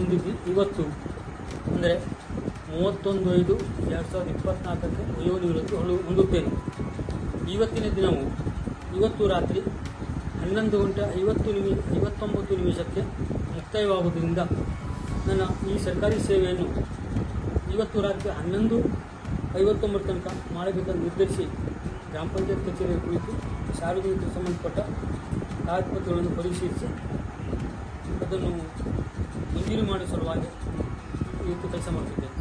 ಹೊಂದಿದ್ದು ಇವತ್ತು ಅಂದರೆ ಮೂವತ್ತೊಂದು ಐದು ಎರಡು ಸಾವಿರದ ಇಪ್ಪತ್ತ್ನಾಲ್ಕಕ್ಕೆ ವಯೋನಿವೃತ್ತಿ ಹೊಳು ಹೊಂದುತ್ತೇನೆ ಇವತ್ತಿನ ದಿನವು ಇವತ್ತು ರಾತ್ರಿ ಹನ್ನೊಂದು ಗಂಟೆ ಐವತ್ತು ನಿಮಿ ಐವತ್ತೊಂಬತ್ತು ನಿಮಿಷಕ್ಕೆ ಮುಕ್ತಾಯವಾಗುವುದರಿಂದ ನನ್ನ ಈ ಸರ್ಕಾರಿ ಸೇವೆಯನ್ನು ಇವತ್ತು ರಾತ್ರಿ ಹನ್ನೊಂದು ಐವತ್ತೊಂಬತ್ತು ತನಕ ಮಾಡಬೇಕಂತ ನಿರ್ಧರಿಸಿ ಗ್ರಾಮ ಪಂಚಾಯತ್ ಕಚೇರಿಯ ಕುಳಿತು ಸಾರ್ವಜನಿಕರಿಗೆ ಸಂಬಂಧಪಟ್ಟ ಕಾಗದಪತ್ರಗಳನ್ನು ಪರಿಶೀಲಿಸಿ ಅದನ್ನು ಮಂಜೂರು ಮಾಡುವ ಸಲುವಾಗಿ ಇವತ್ತು ಕೆಲಸ ಮಾಡುತ್ತಿದ್ದೇನೆ